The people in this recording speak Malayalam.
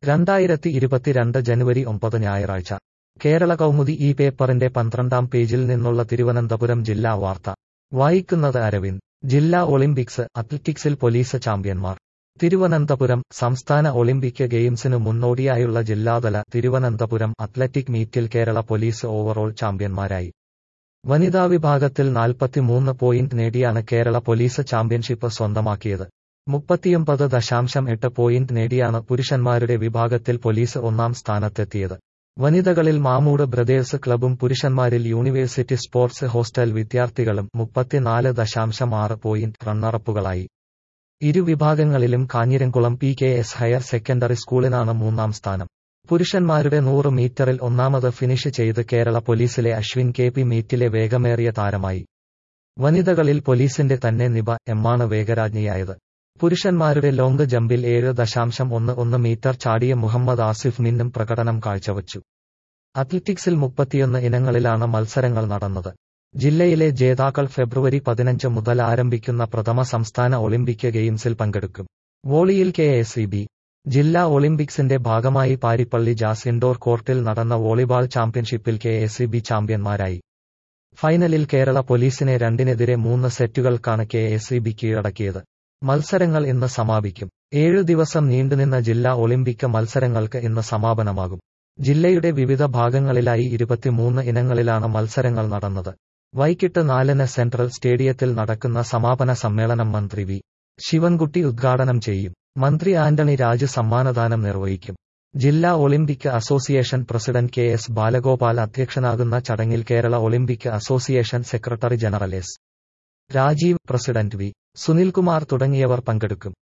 രണ്ടായിരത്തി ഇരുപത്തിരണ്ട് ജനുവരി ഒമ്പത് ഞായറാഴ്ച കേരള കൗമുദി ഈ പേപ്പറിന്റെ പന്ത്രണ്ടാം പേജിൽ നിന്നുള്ള തിരുവനന്തപുരം ജില്ലാ വാർത്ത വായിക്കുന്നത് അരവിന്ദ് ജില്ലാ ഒളിമ്പിക്സ് അത്ലറ്റിക്സിൽ പോലീസ് ചാമ്പ്യന്മാർ തിരുവനന്തപുരം സംസ്ഥാന ഒളിമ്പിക് ഗെയിംസിനു മുന്നോടിയായുള്ള ജില്ലാതല തിരുവനന്തപുരം അത്ലറ്റിക് മീറ്റിൽ കേരള പോലീസ് ഓവറോൾ ചാമ്പ്യന്മാരായി വനിതാ വിഭാഗത്തിൽ നാൽപ്പത്തിമൂന്ന് പോയിന്റ് നേടിയാണ് കേരള പോലീസ് ചാമ്പ്യൻഷിപ്പ് സ്വന്തമാക്കിയത് മുപ്പത്തിയൊമ്പത് ദശാംശം എട്ട് പോയിന്റ് നേടിയാണ് പുരുഷന്മാരുടെ വിഭാഗത്തിൽ പോലീസ് ഒന്നാം സ്ഥാനത്തെത്തിയത് വനിതകളിൽ മാമൂട് ബ്രദേഴ്സ് ക്ലബും പുരുഷന്മാരിൽ യൂണിവേഴ്സിറ്റി സ്പോർട്സ് ഹോസ്റ്റൽ വിദ്യാർത്ഥികളും മുപ്പത്തിനാല് ദശാംശം ആറ് പോയിന്റ് റണ്ണറപ്പുകളായി ഇരു വിഭാഗങ്ങളിലും Kanjiramkulam P K S higher secondary സ്കൂളിനാണ് മൂന്നാം സ്ഥാനം പുരുഷന്മാരുടെ നൂറ് മീറ്ററിൽ ഒന്നാമത് ഫിനിഷ് ചെയ്ത് കേരള പോലീസിലെ അശ്വിൻ കെ പി മീറ്റിലെ വേഗമേറിയ താരമായി വനിതകളിൽ പോലീസിന്റെ തന്നെ നിബ എമ്മാണ് വേഗരാജ്ഞിയായത് പുരുഷന്മാരുടെ ലോങ് ജമ്പിൽ ഏഴ് ദശാംശം ഒന്ന് ഒന്ന് മീറ്റർ ചാടിയ മുഹമ്മദ് ആസിഫ് മിന്നും പ്രകടനം കാഴ്ചവച്ചു അത്ലറ്റിക്സിൽ മുപ്പത്തിയൊന്ന് ഇനങ്ങളിലാണ് മത്സരങ്ങൾ നടന്നത് ജില്ലയിലെ ജേതാക്കൾ ഫെബ്രുവരി പതിനഞ്ച് മുതൽ ആരംഭിക്കുന്ന പ്രഥമ സംസ്ഥാന ഒളിമ്പിക് ഗെയിംസിൽ പങ്കെടുക്കും വോളിയിൽ കെ എസ് ഇ ബി ജില്ലാ ഒളിമ്പിക്സിന്റെ ഭാഗമായി പാരിപ്പള്ളി ജാസ് ഇൻഡോർ കോർട്ടിൽ നടന്ന വോളിബാൾ ചാമ്പ്യൻഷിപ്പിൽ കെ എസ് ഇ ബി ചാമ്പ്യന്മാരായി ഫൈനലിൽ കേരള പോലീസിനെ രണ്ടിനെതിരെ മൂന്ന് സെറ്റുകൾക്കാണ് കെ എസ് ഇ ബി കീഴടക്കിയത് മത്സരങ്ങൾ ഇന്ന് സമാപിക്കും ഏഴു ദിവസം നീണ്ടുനിന്ന ജില്ലാ ഒളിമ്പിക് മത്സരങ്ങൾക്ക് ഇന്ന് സമാപനമാകും ജില്ലയുടെ വിവിധ ഭാഗങ്ങളിലായി ഇരുപത്തിമൂന്ന് ഇനങ്ങളിലാണ് മത്സരങ്ങൾ നടന്നത് വൈകിട്ട് നാലിന് സെൻട്രൽ സ്റ്റേഡിയത്തിൽ നടക്കുന്ന സമാപന സമ്മേളനം മന്ത്രി വി ശിവൻകുട്ടി ഉദ്ഘാടനം ചെയ്യും മന്ത്രി ആന്റണി രാജ് സമ്മാനദാനം നിർവഹിക്കും ജില്ലാ Olympic association president K S Balagopal അധ്യക്ഷനാകുന്ന ചടങ്ങിൽ Kerala Olympic association secretary general S Rajeev president V Sunilkumar തുടങ്ങിയവർ പങ്കെടുക്കും